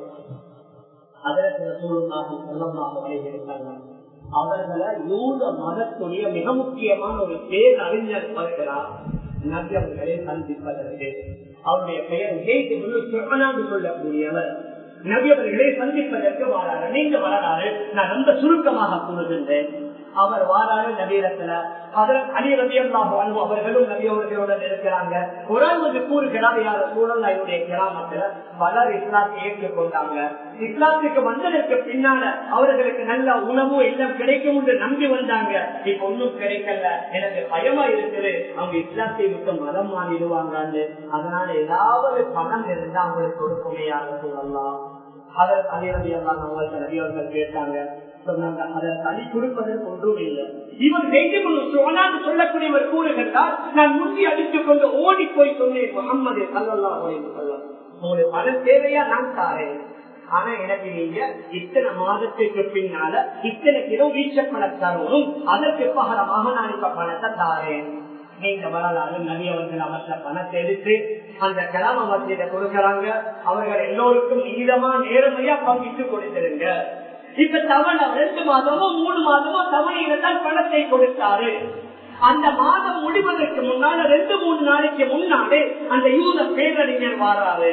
அதற்கு சூழ்நாக செல்லமாக வழிகிறார்கள் அவர்களை யூத மதத்துடைய மிக முக்கியமான ஒரு பேர் அறிஞர் வருகிறார் நபி அவர்களை சந்திப்பதற்கு அவருடைய பெயர் சொல்லக்கூடியவர் நபி அவர்களை சந்திப்பதற்கு வாராரு நீங்க வரலாறு நான் ரொம்ப சுருக்கமாக கூறுகின்றேன் அவர் வாராரு நபீரத்துல அலி ரபி அல்லாஹ் அவர்களும் நபி அவர்களுடன் இருக்கிறாங்க குரான் கூறுகிறார் யார சூழல் என்னுடைய கிராமத்துல பலர் இஸ்லாத்தை ஏற்றுக்கொண்டாங்க இஸ்லாத்துக்கு வந்ததற்கு பின்னால அவர்களுக்கு நல்ல உணவு எல்லாம் கிடைக்கும் என்று நம்பி வந்தாங்க இப்ப ஒன்னும் கிடைக்கல எனக்கு பயமா இருக்குது அவங்க இஸ்லாத்தை விட்டு மதம் மாறிடுவாங்க அதனால ஏதாவது பணம் இருந்தா அவங்களுக்கு கொடுக்குமையாக சொல்லலாம் அதற்கு அலிரதி எல்லாம் அவங்களுக்கு நபியவர்கள் கேட்டாங்க சொன்னாங்க அதற்கு அலி கொடுப்பதற்கு ஒன்றும் இல்லை இவர் சொன்னான்னு சொல்லக்கூடியவர் கூறுகின்றார் நான் முந்தி அடித்துக் கொண்டு ஓடி போய் சொன்னேன் முகம்மது சல்லல்லா சொல்லம் உங்களுக்கு பணம் தேவையா நான் தாரேன் ஆனா எனக்கு நீங்க இத்தனை மாதத்துக்கு பின்னால இத்தனை கிலோ வீச்சப்பட தரணும் அதற்கு பகரமாக நான் இப்ப பணத்தை தாரேன் நீங்க வரலாறு நவியவர்கள் அவற்ற பணத்தை எடுத்து அந்த கிராம மத்தியில கொடுக்கறாங்க அவர்கள் எல்லோருக்கும் நீளமா நேர்மையா பங்கிட்டு கொடுத்திருங்க இப்ப தவணை ரெண்டு மாதமோ மூணு மாதமோ தவணையில தான் பணத்தை கொடுத்தாரு அந்த மாதம் முடிவதற்கு முன்னால ரெண்டு மூணு நாளைக்கு முன்னாலே அந்த யூத பேரறிஞர் வாராரு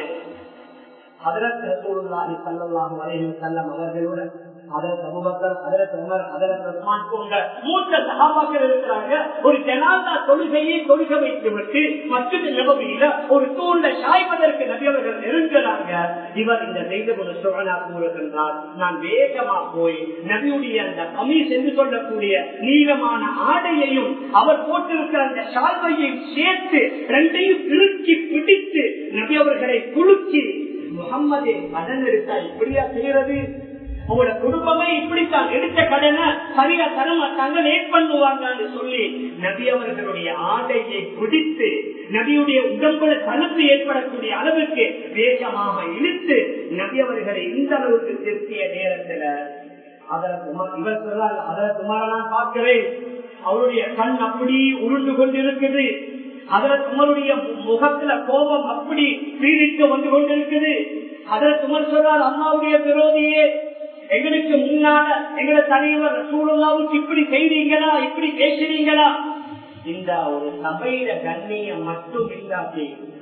அதற்கு ரசூலுல்லாஹி ஸல்லல்லாஹு அலைஹி வஸல்லம் அவர்களுடன் அதற்கு அபூபக்கர் அதற்கு உமர் அதற்கு உஸ்மான் போன்ற மூத்த சகாபாக்கள் இருக்கிறாங்க ஒரு ஜனாதா தொழுகையை தொழுக வைத்து விட்டு மற்றொரு நிலவையில ஒரு தூண்ட சாய்வதற்கு நபியவர்கள் நெருங்குறாங்க இவர் இந்த செய்த ஒரு சோழனா கூறுகின்றார் நான் வேகமா போய் நபியுடைய அந்த கமீஸ் என்று சொல்லக்கூடிய நீளமான ஆடையையும் அவர் போட்டிருக்கிற அந்த சால்வையும் சேர்த்து ரெண்டையும் திருக்கி பிடித்து நபி அவர்களை குலுக்கி முகம்மதே கடன் எடுத்தா இப்படியா செய்யறது உங்களோட குடும்பமே இப்படித்தான் எடுத்த கடனை சரியா தர மாட்டாங்க லேட் பண்ணுவாங்கன்னு சொல்லி நபி அவர்களுடைய ஆடையை பிடித்து நபியுடைய உடம்புல தனப்பு ஏற்படக்கூடிய அளவுக்கு வேகமாக இழுத்து நபி அவர்களை இந்த அளவுக்கு திருத்திய நேரத்துல அதற்கு இவர் சொல்றாங்க அதற்கு நான் பார்க்கிறேன் அவருடைய கண் அப்படி உருண்டு கொண்டிருக்குது அதற்கு உமருடைய முகத்துல கோபம் அப்படி பீடித்து வந்து கொண்டிருக்குது அதற்கு உமர் சொல்றார் அம்மாவுடைய விரோதியே எங்களுக்கு முன்னால எங்களை தலைவர் சூழலாவுக்கு இப்படி செய்றீங்களா இப்படி பேசுறீங்களா இந்த ஒரு சபையில கண்ணியம் மட்டும் இல்லாட்டி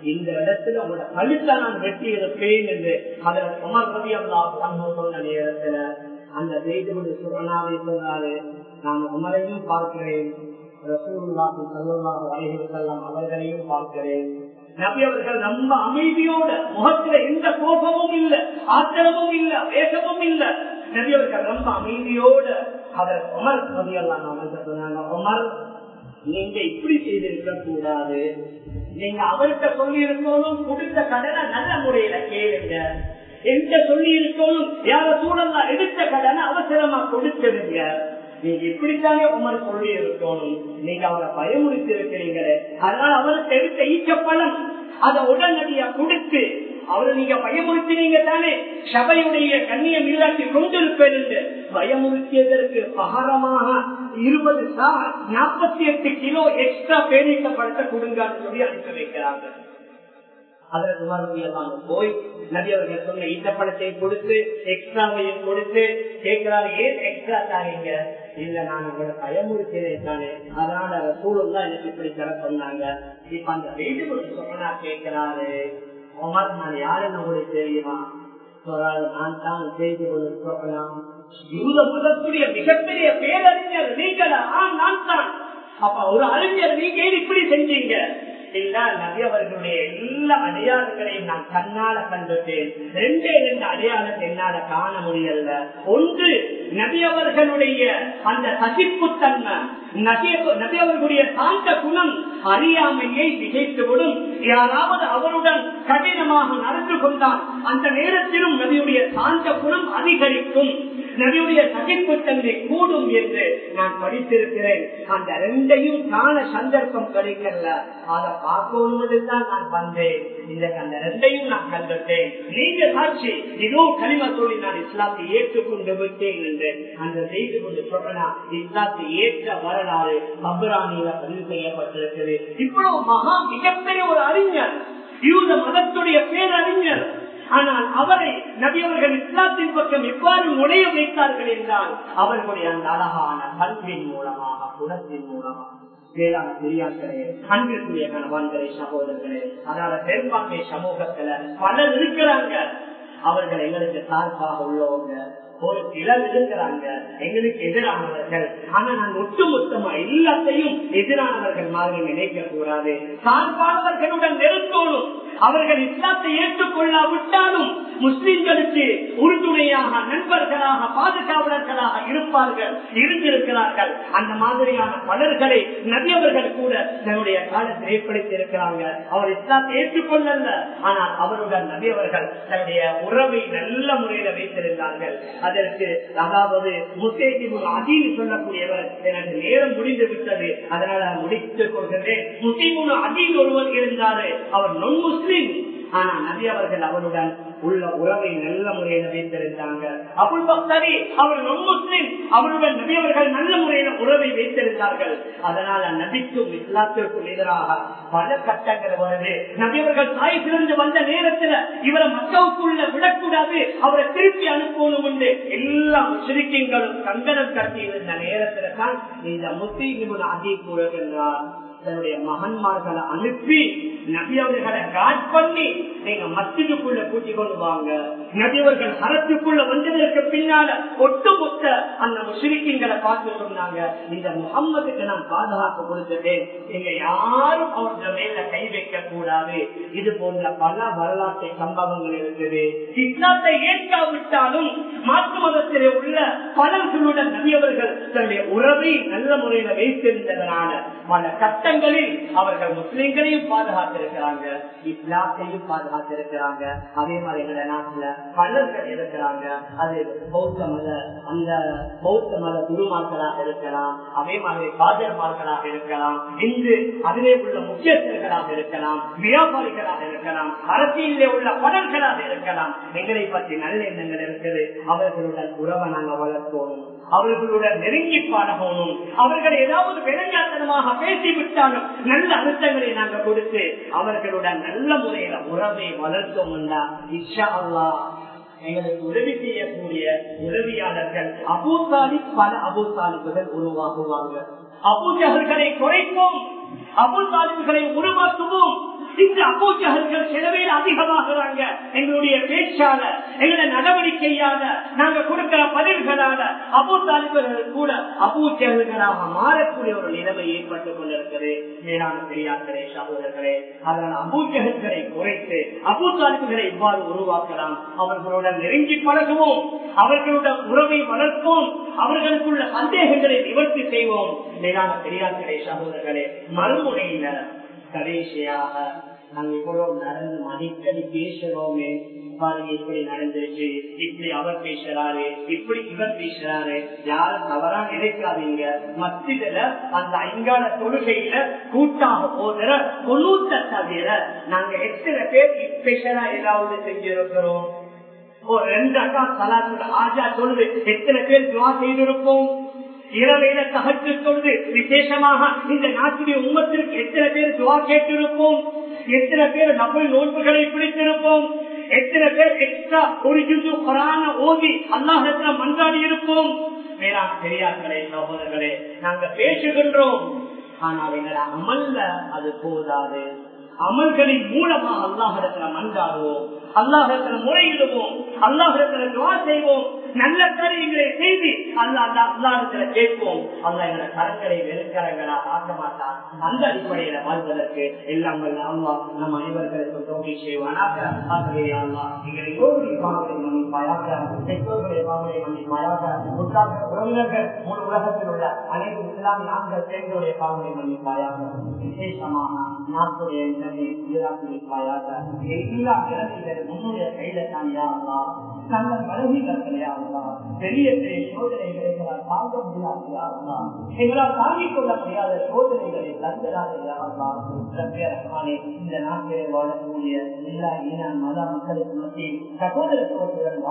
இந்த இடத்துல உங்களோட கழுத்தை நான் வெட்டி இருப்பேன் என்று அதில் உமர் ரவி அல்லா சொன்ன நேரத்துல அந்த செய்தியோடு சுரணாவை சொன்னாரு நான் உமரையும் பார்க்கிறேன் ரசூலுல்லாஹி ஸல்லல்லாஹு அலைஹி வஸல்லம் அவர்களையும் பார்க்கிறேன் நபி அவர்கள் ரொம்ப அமைதியோட முகத்துல எந்த கோபமும் இல்ல ஆத்திரமும் இல்ல வேகமும் இல்ல நபி அவர்கள் ரொம்ப அமைதியோட அவர் உமர் ரவி அல்லா சொன்னாங்க உமர் நீங்க இப்படி செய்திருக்க கூடாது நீங்க அவர்கிட்ட சொல்லி இருக்கணும் கொடுத்த கடனை நல்ல முறையில கேளுங்க எந்த சொல்லி இருக்கணும் யார சூழல்லாம் எடுத்த கடனை அவசரமா கொடுத்துடுங்க நீங்க இப்படித்தானே உமர் சொல்லி இருக்கணும் நீங்க அவரை பயமுறுத்தி இருக்கிறீங்களே அதனால அவருக்கு எடுத்த ஈச்சப்பழம் அதை உடனடியா கொடுத்து அவரை நீங்க பயமுறுத்தினீங்க தானே சபையுடைய கண்ணியம் இல்லாட்டி கொண்டிருப்பேன் என்று பயமுறுத்தியதற்கு பகரமாக இருபது சார் நாற்பத்தி எட்டு கிலோ எக்ஸ்ட்ரா பேரிக்கப்பட்ட கொடுங்கான்னு சொல்லி அனுப்பி வைக்கிறாங்க அதற்கு மறுபடியும் போய் நபி அவர்கள் சொன்ன ஈட்டப்படத்தை கொடுத்து எக்ஸ்ட்ராவையும் கொடுத்து கேட்கிறாரு ஏன் எக்ஸ்ட்ரா தாரீங்க இல்ல நான் உங்களை பயமுறுத்தினேன் தானே அதனால சூழல் தான் எனக்கு இப்படி தர சொன்னாங்க இப்ப அந்த வீடு சொன்னா கேட்கிறாரு உமர் நான் யாருன்னு உங்களுக்கு தெரியுமா சொல்றாரு நான் தான் செய்து கொண்டு சொல்லலாம் யூத முதற்குரிய மிகப்பெரிய பேரறிஞர் நீங்களா நான் தான் அப்ப ஒரு அறிஞர் நீங்க ஏன் இப்படி செஞ்சீங்க இல்ல நபி அவர்களுடைய எல்லா அடையாளங்களையும் நான் கண்ணால கண்டுட்டேன் ரெண்டே ரெண்டு அடையாளத்தை என்னால காண முடியல ஒன்று நபி அவர்களுடைய அந்த சகிப்புத்தன்மை நபி அவர்களுடைய சாந்த குணம் அறியாமையை திகைத்துவிடும் யாராவது அவருடன் கடினமாக நடந்து கொண்டால் அந்த நேரத்திலும் நபியுடைய சாந்த குணம் அதிகரிக்கும் நபியுடைய சகிப்புத்தன்மை கூடும் என்று நான் படித்திருக்கிறேன் அந்த ரெண்டையும் காண சந்தர்ப்பம் கிடைக்கல அதை பார்க்கணும்னு தான் நான் வந்தேன் இந்த அந்த ரெண்டையும் நான் கண்டுட்டேன் நீங்க சாட்சி இதோ களிம சொல்லி நான் இஸ்லாத்தை ஏற்றுக்கொண்டு விட்டேன் என்று அந்த செய்து கொண்டு சொல்லலாம் இஸ்லாத்தை ஏற்ற வரலாறு அபராணியில பதிவு செய்யப்பட்டிருக்கிறது இவ்வளவு மகா மிகப்பெரிய ஒரு அறிஞர் யூத மதத்துடைய பேரறிஞர் ஆனால் அவரை நபியவர்கள் இஸ்லாத்தின் பக்கம் எவ்வாறு நுழைய வைத்தார்கள் என்றால் அவர்களுடைய அந்த அழகான பண்பின் மூலமாக குணத்தின் மூலமாக வேளாண் பெரியார்களே அன்பிற்குரிய கணவான்களே சகோதரர்களே அதனால பெரும்பான்மை சமூகத்துல பலர் இருக்கிறாங்க அவர்கள் எங்களுக்கு சார்பாக உள்ளவங்க ஒரு சிலர் இருக்கிறாங்க எங்களுக்கு எதிரானவர்கள் ஆனா நாங்கள் ஒட்டுமொத்தமா எல்லாத்தையும் எதிரானவர்கள் மாதிரி நினைக்க கூடாது சார்பானவர்களுடன் நெருக்கணும் அவர்கள் இஸ்லாத்தை ஏற்றுக்கொள்ளாவிட்டாலும் முஸ்லிம்களுக்கு உறுதுணையாக நண்பர்களாக பாதுகாவலர்களாக இருப்பார்கள் இருந்திருக்கிறார்கள் அந்த மாதிரியான பலர்களை நபியவர்கள் கூட தன்னுடைய காலத்தில் ஏற்படுத்தி இருக்கிறாங்க அவர் இஸ்லாத்தை ஏற்றுக்கொள்ளல ஆனால் அவருடன் நபியவர்கள் தன்னுடைய உறவை நல்ல முறையில வைத்திருந்தார்கள் அதற்கு அதாவது முத்தேஜிபு அதீன் சொல்லக்கூடியவர் எனக்கு நேரம் முடிந்து விட்டது அதனால முடித்துக் கொள்கிறேன் முஸ்லீமுன் அதீன் ஒருவர் இருந்தாரு அவர் நொன் முஸ்லீம் ஆனா நபி அவர்கள் அவருடன் உள்ள உறவை நல்ல முறையில வைத்திருந்தாங்க அபுல் பக்தரி அவர் நொன் முஸ்லிம் அவருடன் நபி அவர்கள் நல்ல முறையில உறவை வைத்திருந்தார்கள் அதனால நபிக்கும் இஸ்லாத்திற்கும் எதிராக பல கட்டங்கள் வருது நபி அவர்கள் தாய் சிறந்து வந்த நேரத்துல இவரை மக்களுக்குள்ள விடக்கூடாது அவரை திருப்பி அனுப்பணும் என்று எல்லா முஸ்லிம்களும் கங்கணம் கட்டி இருந்த நேரத்துல தான் இந்த முஸ்லீம் அதி கூறுகின்றார் தன்னுடைய மகன்மார்களை அனுப்பி நபி அவர்களை காட் பண்ணி நீங்க மத்திற்குள்ள கூட்டி கொண்டு வாங்க நபி அவர்கள் அரசுக்குள்ள வந்ததற்கு பின்னால ஒட்டுமொத்த அந்த முஸ்லிம்களை பார்த்து சொன்னாங்க இந்த முகம்மதுக்கு நான் பாதுகாப்பு கொடுத்துட்டேன் நீங்க யாரும் அவருடைய மேல கை வைக்க கூடாது இது போன்ற பல வரலாற்று சம்பவங்கள் இருக்குது இஸ்லாத்தை ஏற்காவிட்டாலும் மாற்று மதத்திலே உள்ள பலர்களுடன் நபி அவர்கள் தன்னுடைய உறவை நல்ல முறையில வைத்திருந்ததனால பல கட்டங்களில் அவர்கள் முஸ்லிம்களையும் பாதுகாத்திருக்கிறாங்க இஸ்லாத்தையும் பாதுகாத்திருக்கிறாங்க அதே மாதிரி எங்க நாட்டுல பலர்கள் இருக்கிறாங்க அது பௌத்த மத அந்த பௌத்த மத குருமார்களாக இருக்கலாம் அதே மாதிரி பாஜர்மார்களாக இருக்கலாம் இன்று அதிலே உள்ள முக்கியஸ்தர்களாக இருக்கலாம் வியாபாரிகளாக இருக்கலாம் அரசியலிலே உள்ள பலர்களாக இருக்கலாம் எங்களை பற்றி நல்ல எண்ணங்கள் இருக்குது அவர்களுடன் உறவை நாங்கள் வளர்க்கணும் அவர்களுடன் நெருங்கி பழகணும் அவர்கள் ஏதாவது விளையாட்டனமாக பேசிவிட்டாலும் நல்ல அழுத்தங்களை நாங்கள் கொடுத்து அவர்களுடன் நல்ல முறையில உறவை வளர்த்தோம்னா இஷா அல்லா எங்களுக்கு உதவி செய்யக்கூடிய உதவியாளர்கள் அபூசாலி பல அபூசாலிகள் உருவாகுவாங்க அபூஜகர்களை குறைப்போம் அபு தாலிபுகளை உருவாக்குவோம் இந்த அபூஜகர்கள் செலவில் அதிகமாகிறாங்க எங்களுடைய பேச்சால எங்களுடைய நடவடிக்கையால நாங்க கொடுக்கிற பதில்களால அபு தாலிபர்கள் கூட அபூஜகர்களாக மாறக்கூடிய ஒரு நிலைமை ஏற்பட்டுக் கொண்டிருக்கிறது மேலான பெரியார்களே சகோதரர்களே அதனால் அபூஜகங்களை குறைத்து அபு தாலிபுகளை இவ்வாறு உருவாக்கலாம் அவர்களுடன் நெருங்கி பழகுவோம் அவர்களுடன் உறவை வளர்ப்போம் அவர்களுக்குள்ள சந்தேகங்களை நிவர்த்தி செய்வோம் மேலான பெரியார்களே சகோதரர்களே மறுமுனையில கடைசியாக நாங்க இவ்வளவு நடந்து அடிக்கடி பேசுறோமே பாருங்க இப்படி நடந்துருச்சு இப்படி அவர் பேசுறாரு இப்படி இவர் பேசுறாரு யாரும் தவறா நினைக்காதீங்க மத்தியில அந்த ஐங்கால தொழுகையில கூட்டாக போகிற தொண்ணூத்த தவிர நாங்க எத்தனை பேர் ஸ்பெஷலா ஏதாவது செஞ்சிருக்கிறோம் ஒரு ரெண்டு அக்கா சலாத்துல ஆஜா தொழுது எத்தனை பேர் துவா செய்திருப்போம் இரவையில தகச்சு தொழுது விசேஷமாக இந்த நாட்டுடைய உமத்திற்கு எத்தனை பேர் துவா கேட்டிருப்போம் எத்தனை பேர் நபல் நோன்புகளை பிடித்திருப்போம் எத்தனை பேர் எக்ஸ்ட்ரா ஒரு ஜுது குரான ஓதி அல்லாஹத்துல மன்றாடி இருப்போம் மேலாண் பெரியார்களே சகோதரர்களே நாங்க பேசுகின்றோம் ஆனால் எங்களை அமல்ல அது போதாது அமல்களின் மூலமா அல்லாஹிடத்துல மன்றாடுவோம் அல்லாஹிடத்துல முறையிடுவோம் அல்லாஹிடத்துல துவா செய்வோம் நல்ல காரியங்களை செய்து அல்லா அல்லாஹிடத்துல கேட்போம் அல்லா எங்களை கரங்களை வெறுக்கரங்களா ஆக்க மாட்டான் அந்த அடிப்படையில வாழ்வதற்கு எல்லாம் வல்ல அல்லா நம் அனைவர்களுக்கு தோல்வி செய்வானாக ஆகவே அல்லா எங்களை எல்லோருடைய பாவங்களை மன்னிப்பாயாக பெற்றோர்களை பாவங்களை மன்னிப்பாயாக உற்றாக உறவினர்கள் முழு உலகத்தில் உள்ள அனைத்து இஸ்லாமிய ஆண்கள் பெண்களுடைய பாவங்களை மன்னிப்பாயாக விசேஷமாக நாட்டுடைய நிலைமை சீராக்கிருப்பாயாக எல்லா நிலைமைகள் முன்னுடைய கையில தான் யாரா நல்ல பலவீனங்கள் யாரா பெரிய பெரிய சோதனைகளை எங்களால் தாங்க முடியாது யாரா எங்களால் தாங்கிக் கொள்ள முடியாத சோதனைகளை தந்ததாக யாரா ரப்பியரஹ்மானே இந்த நாட்டிலே வாழக்கூடிய எல்லா இன மத மக்களுக்கு மத்தியில் சகோதரத்துவத்துடன்